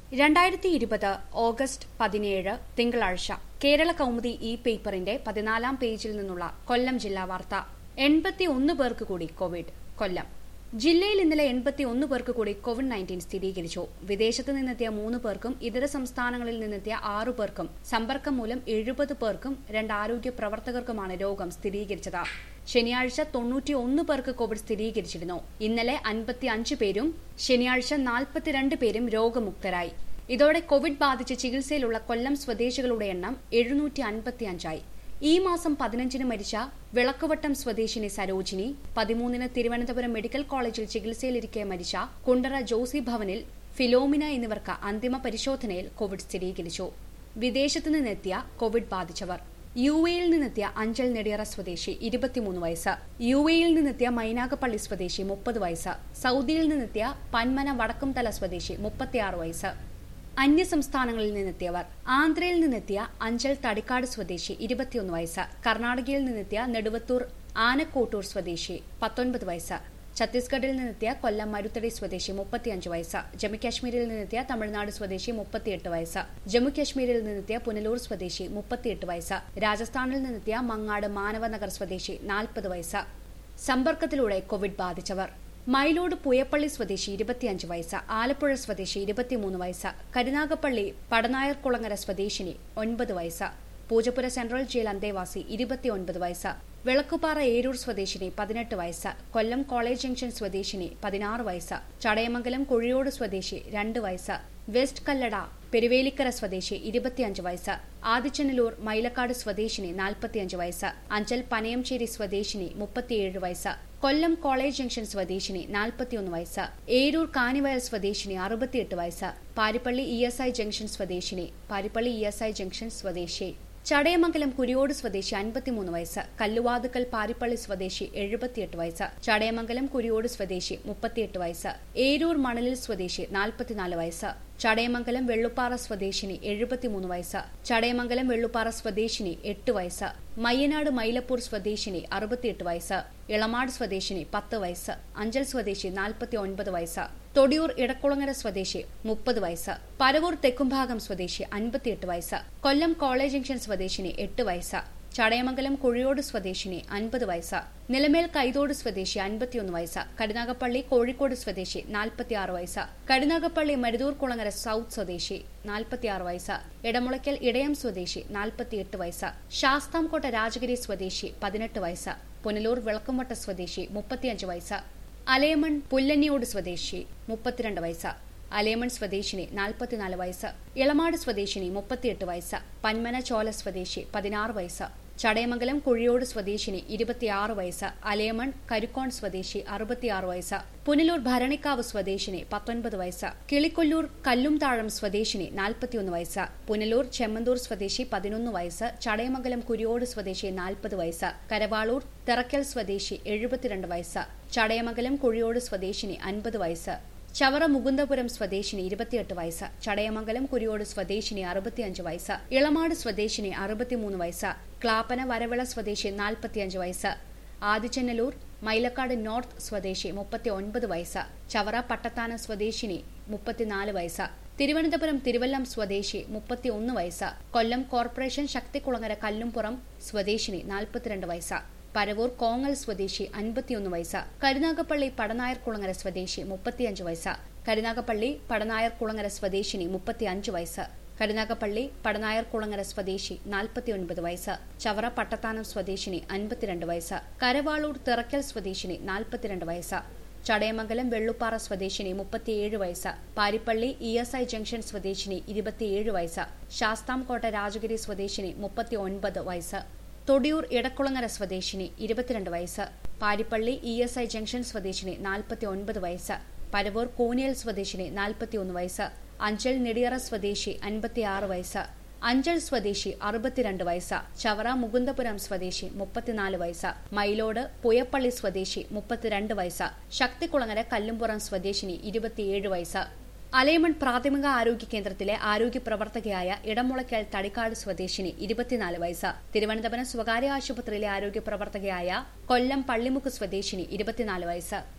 രണ്ടായിരത്തി ഇരുപത് ഓഗസ്റ്റ് പതിനേഴ് തിങ്കളാഴ്ച കേരള കൗമുദി ഇ പേപ്പറിന്റെ പതിനാലാം പേജിൽ നിന്നുള്ള കൊല്ലം ജില്ലാ വാർത്ത എൺപത്തി ഒന്ന് പേർക്ക് കൂടി കോവിഡ് കൊല്ലം ജില്ലയിൽ ഇന്നലെ എൺപത്തി ഒന്ന് പേർക്ക് കൂടി കോവിഡ് നയൻറ്റീൻ സ്ഥിരീകരിച്ചു വിദേശത്ത് നിന്നെത്തിയ മൂന്ന് പേർക്കും ഇതര സംസ്ഥാനങ്ങളിൽ നിന്നെത്തിയ ആറു പേർക്കും സമ്പർക്കം മൂലം എഴുപത് പേർക്കും രണ്ട് ആരോഗ്യ പ്രവർത്തകർക്കുമാണ് രോഗം സ്ഥിരീകരിച്ചത് ശനിയാഴ്ച തൊണ്ണൂറ്റി ഒന്ന് പേർക്ക് കോവിഡ് സ്ഥിരീകരിച്ചിരുന്നു ഇന്നലെ അൻപത്തി അഞ്ച് പേരും ശനിയാഴ്ച നാൽപ്പത്തിരണ്ട് പേരും രോഗമുക്തരായി ഇതോടെ കോവിഡ് ബാധിച്ച് ചികിത്സയിലുള്ള കൊല്ലം സ്വദേശികളുടെ എണ്ണം എഴുന്നൂറ്റി അൻപത്തിയഞ്ചായി ഈ മാസം പതിനഞ്ചിന് മരിച്ച വിളക്കുവട്ടം സ്വദേശിനി സരോജിനി പതിമൂന്നിന് തിരുവനന്തപുരം മെഡിക്കൽ കോളേജിൽ ചികിത്സയിലിരിക്കെ മരിച്ച കുണ്ടറ ജോസി ഭവനിൽ ഫിലോമിന എന്നിവർക്ക് അന്തിമ പരിശോധനയിൽ കോവിഡ് സ്ഥിരീകരിച്ചു വിദേശത്തു നിന്നെത്തിയ കോവിഡ് ബാധിച്ചവർ യു എയിൽ നിന്നെത്തിയ അഞ്ചൽ നെടിയറ സ്വദേശി ഇരുപത്തിമൂന്ന് വയസ്സ് യു എയിൽ നിന്നെത്തിയ മൈനാഗപ്പള്ളി സ്വദേശി മുപ്പത് വയസ്സ് സൗദിയിൽ നിന്നെത്തിയ പന്മന വടക്കുംതല സ്വദേശി മുപ്പത്തിയാറ് വയസ്സ് അന്യസംസ്ഥാനങ്ങളിൽ നിന്നെത്തിയവർ ആന്ധ്രയിൽ നിന്നെത്തിയ അഞ്ചൽ തടിക്കാട് സ്വദേശി ഇരുപത്തിയൊന്ന് വയസ്സ് കർണാടകയിൽ നിന്നെത്തിയ നെടുവത്തൂർ ആനക്കോട്ടൂർ സ്വദേശി പത്തൊൻപത് വയസ്സ് ഛത്തീസ്ഗഡിൽ നിന്നെത്തിയ കൊല്ലം മരുത്തടി സ്വദേശി മുപ്പത്തിയഞ്ച് വയസ്സ് ജമ്മുകാശ്മീരിൽ നിന്നെത്തിയ തമിഴ്നാട് സ്വദേശി മുപ്പത്തിയെട്ട് വയസ്സ് ജമ്മുകാശ്മീരിൽ നിന്നെത്തിയ പുനലൂർ സ്വദേശി മുപ്പത്തിയെട്ട് വയസ്സ് രാജസ്ഥാനിൽ നിന്നെത്തിയ മങ്ങാട് മാനവനഗർ സ്വദേശി നാൽപ്പത് വയസ്സ് സമ്പർക്കത്തിലൂടെ കോവിഡ് ബാധിച്ചവർ മയിലോട് പുയപ്പള്ളി സ്വദേശി ഇരുപത്തിയഞ്ച് വയസ്സ് ആലപ്പുഴ സ്വദേശി ഇരുപത്തിമൂന്ന് വയസ്സ് കരുനാഗപ്പള്ളി പടനായർകുളങ്ങര സ്വദേശിനി ഒൻപത് വയസ്സ് പൂജപ്പുര സെൻട്രൽ ജയിൽ അന്തേവാസി ഇരുപത്തിയൊൻപത് വയസ്സ് വിളക്കുപാറ ഏരൂർ സ്വദേശിനി പതിനെട്ട് വയസ്സ് കൊല്ലം കോളേജ് ജംഗ്ഷൻ സ്വദേശിനി പതിനാറ് വയസ്സ് ചടയമംഗലം കുഴിയോട് സ്വദേശി രണ്ട് വയസ്സ് വെസ്റ്റ് കല്ലട പെരുവേലിക്കര സ്വദേശി ഇരുപത്തിയഞ്ച് വയസ്സ് ആദിച്ചനല്ലൂർ മൈലക്കാട് സ്വദേശിനി നാൽപ്പത്തിയഞ്ച് വയസ്സ് അഞ്ചൽ പനയംചേരി സ്വദേശിനി മുപ്പത്തിയേഴ് വയസ്സ് കൊല്ലം കോളേജ് ജംഗ്ഷൻ സ്വദേശിനി നാൽപ്പത്തിയൊന്ന് വയസ്സ് ഏരൂർ കാനിവയൽ സ്വദേശിനി അറുപത്തിയെട്ട് വയസ്സ് Parippally E S I junction സ്വദേശിനി Parippally E S I junction സ്വദേശി ചടയമംഗലം കുരിയോട് സ്വദേശി അൻപത്തിമൂന്ന് വയസ്സ് കല്ലുവാതുക്കൽ പാരിപ്പള്ളി സ്വദേശി എഴുപത്തിയെട്ട് വയസ്സ് ചടയമംഗലം കുരിയോട് സ്വദേശി മുപ്പത്തിയെട്ട് വയസ്സ് ഏരൂർ മണലിൽ സ്വദേശി നാൽപ്പത്തിനാല് വയസ്സ് ചടയമംഗലം വെള്ളുപ്പാറ സ്വദേശിനി എഴുപത്തിമൂന്ന് വയസ്സ് ചടയമംഗലം വെള്ളുപ്പാറ സ്വദേശിനി എട്ട് വയസ്സ് മയ്യനാട് മൈലപ്പൂർ സ്വദേശിനി അറുപത്തിയെട്ട് വയസ്സ് ഇളമാട് സ്വദേശിനി പത്ത് വയസ്സ് അഞ്ചൽ സ്വദേശി നാൽപ്പത്തി ഒൻപത് വയസ്സ് തൊടിയൂർ ഇടക്കുളങ്ങര സ്വദേശി മുപ്പത് വയസ്സ് പരവൂർ തെക്കുംഭാഗം സ്വദേശി അൻപത്തിയെട്ട് വയസ്സ് കൊല്ലം കോളേജ് ജംഗ്ഷൻ സ്വദേശിനി എട്ട് വയസ്സ് ചടയമംഗലം കുഴിയോട് സ്വദേശിനി അൻപത് വയസ്സ് നിലമേൽ കൈതോട് സ്വദേശി അൻപത്തിയൊന്ന് വയസ്സ് കരുനാഗപ്പള്ളി കോഴിക്കോട് സ്വദേശി നാൽപ്പത്തിയാറ് വയസ്സ് കരുനാഗപ്പള്ളി മരുതൂർ കുളങ്ങര സൌത്ത് സ്വദേശി നാൽപ്പത്തിയാറ് വയസ്സ് ഇടമുളയ്ക്കൽ ഇടയം സ്വദേശി നാൽപ്പത്തിയെട്ട് വയസ്സ് ശാസ്താംകോട്ട രാജഗിരി സ്വദേശി പതിനെട്ട് വയസ്സ് പുനലൂർ വിളക്കുംവട്ട സ്വദേശി മുപ്പത്തിയഞ്ച് വയസ്സ് അലയമൺ പുല്ലന്നിയോട് സ്വദേശി മുപ്പത്തിരണ്ട് വയസ്സ് അലേമൺ സ്വദേശിനി നാൽപ്പത്തിനാല് വയസ്സ് ഇളമാട് സ്വദേശിനി മുപ്പത്തിയെട്ട് വയസ്സ് പന്മന ചോല സ്വദേശി പതിനാറ് വയസ്സ് ചടയമംഗലം കുഴിയോട് സ്വദേശിനി ഇരുപത്തിയാറ് വയസ്സ് അലേമൺ കരുക്കോൺ സ്വദേശി അറുപത്തിയാറ് വയസ്സ് പുനലൂർ ഭരണിക്കാവ് സ്വദേശിനി പത്തൊൻപത് വയസ്സ് കിളിക്കൊല്ലൂർ കല്ലുംതാഴം സ്വദേശിനി നാൽപ്പത്തിയൊന്ന് വയസ്സ് പുനലൂർ ചെമ്മന്തൂർ സ്വദേശി പതിനൊന്ന് വയസ്സ് ചടയമംഗലം കുരിയോട് സ്വദേശി നാൽപ്പത് വയസ്സ് കരവാളൂർ തെറക്കൽ സ്വദേശി എഴുപത്തിരണ്ട് വയസ്സ് ചടയമംഗലം കുഴിയോട് സ്വദേശിനി അൻപത് വയസ്സ് ചവറ മുകുന്ദപുരം സ്വദേശിനി ഇരുപത്തിയെട്ട് വയസ്സ് ചടയമംഗലം കുരിയോട് സ്വദേശിനി അറുപത്തിയഞ്ച് വയസ്സ് ഇളമാട് സ്വദേശിനി അറുപത്തിമൂന്ന് വയസ്സ് ക്ലാപ്പന വരവിള സ്വദേശി നാൽപ്പത്തിയഞ്ച് വയസ്സ് ആദിച്ചനല്ലൂർ മൈലക്കാട് നോർത്ത് സ്വദേശി മുപ്പത്തി ഒൻപത് വയസ്സ് ചവറ പട്ടത്താന സ്വദേശിനി മുപ്പത്തിനാല് വയസ്സ് തിരുവനന്തപുരം തിരുവല്ലം സ്വദേശി മുപ്പത്തി ഒന്ന് വയസ്സ് കൊല്ലം കോർപ്പറേഷൻ ശക്തികുളങ്ങര കല്ലുംപുറം സ്വദേശിനി നാൽപ്പത്തിരണ്ട് വയസ്സ് പരവൂർ കോങ്ങൽ സ്വദേശി അൻപത്തിയൊന്ന് വയസ്സ് കരുനാഗപ്പള്ളി പടനായർകുളങ്ങര സ്വദേശി മുപ്പത്തിയഞ്ച് വയസ്സ് കരുനാഗപ്പള്ളി പടനായർകുളങ്ങര സ്വദേശിനി മുപ്പത്തിയഞ്ച് വയസ്സ് കരുനാഗപ്പള്ളി പടനായർകുളങ്ങര സ്വദേശി നാൽപ്പത്തിയൊൻപത് വയസ്സ് ചവറ പട്ടത്താനം സ്വദേശിനി അൻപത്തിരണ്ട് വയസ്സ് കരവാളൂർ തിറക്കൽ സ്വദേശിനി നാൽപ്പത്തിരണ്ട് വയസ്സ് ചടയമംഗലം വെള്ളുപ്പാറ സ്വദേശിനി മുപ്പത്തിയേഴ് വയസ്സ് Parippally E S I junction സ്വദേശിനി ഇരുപത്തിയേഴ് വയസ്സ് ശാസ്താംകോട്ട രാജഗിരി സ്വദേശിനി മുപ്പത്തി ഒൻപത് വയസ്സ് തൊടിയൂർ ഇടക്കുളങ്ങര സ്വദേശിനി ഇരുപത്തിരണ്ട് വയസ്സ് Parippally E S I junction സ്വദേശിനി നാൽപ്പത്തി ഒൻപത് വയസ്സ് പരവൂർ കൂനിയൽ സ്വദേശിനി നാൽപ്പത്തിയൊന്ന് വയസ്സ് അഞ്ചൽ നെടിയറ സ്വദേശി അൻപത്തിയാറ് വയസ്സ് അഞ്ചൽ സ്വദേശി അറുപത്തിരണ്ട് വയസ്സ് ചവറ മുകുന്ദപുരം സ്വദേശി മുപ്പത്തിനാല് വയസ്സ് മയിലോട് പുയപ്പള്ളി സ്വദേശി മുപ്പത്തിരണ്ട് വയസ്സ് ശക്തികുളങ്ങര കല്ലുംപുറം സ്വദേശിനി ഇരുപത്തിയേഴ് വയസ്സ് അലയമൺ പ്രാഥമിക ആരോഗ്യ കേന്ദ്രത്തിലെ ആരോഗ്യ പ്രവർത്തകയായ ഇടമുളയ്ക്കൽ തടിക്കാട് സ്വദേശിനി ഇരുപത്തിനാല് വയസ്സ് തിരുവനന്തപുരം സ്വകാര്യ ആശുപത്രിയിലെ ആരോഗ്യ പ്രവർത്തകയായ കൊല്ലം പള്ളിമുക്ക് സ്വദേശിനി ഇരുപത്തിനാല് വയസ്സ്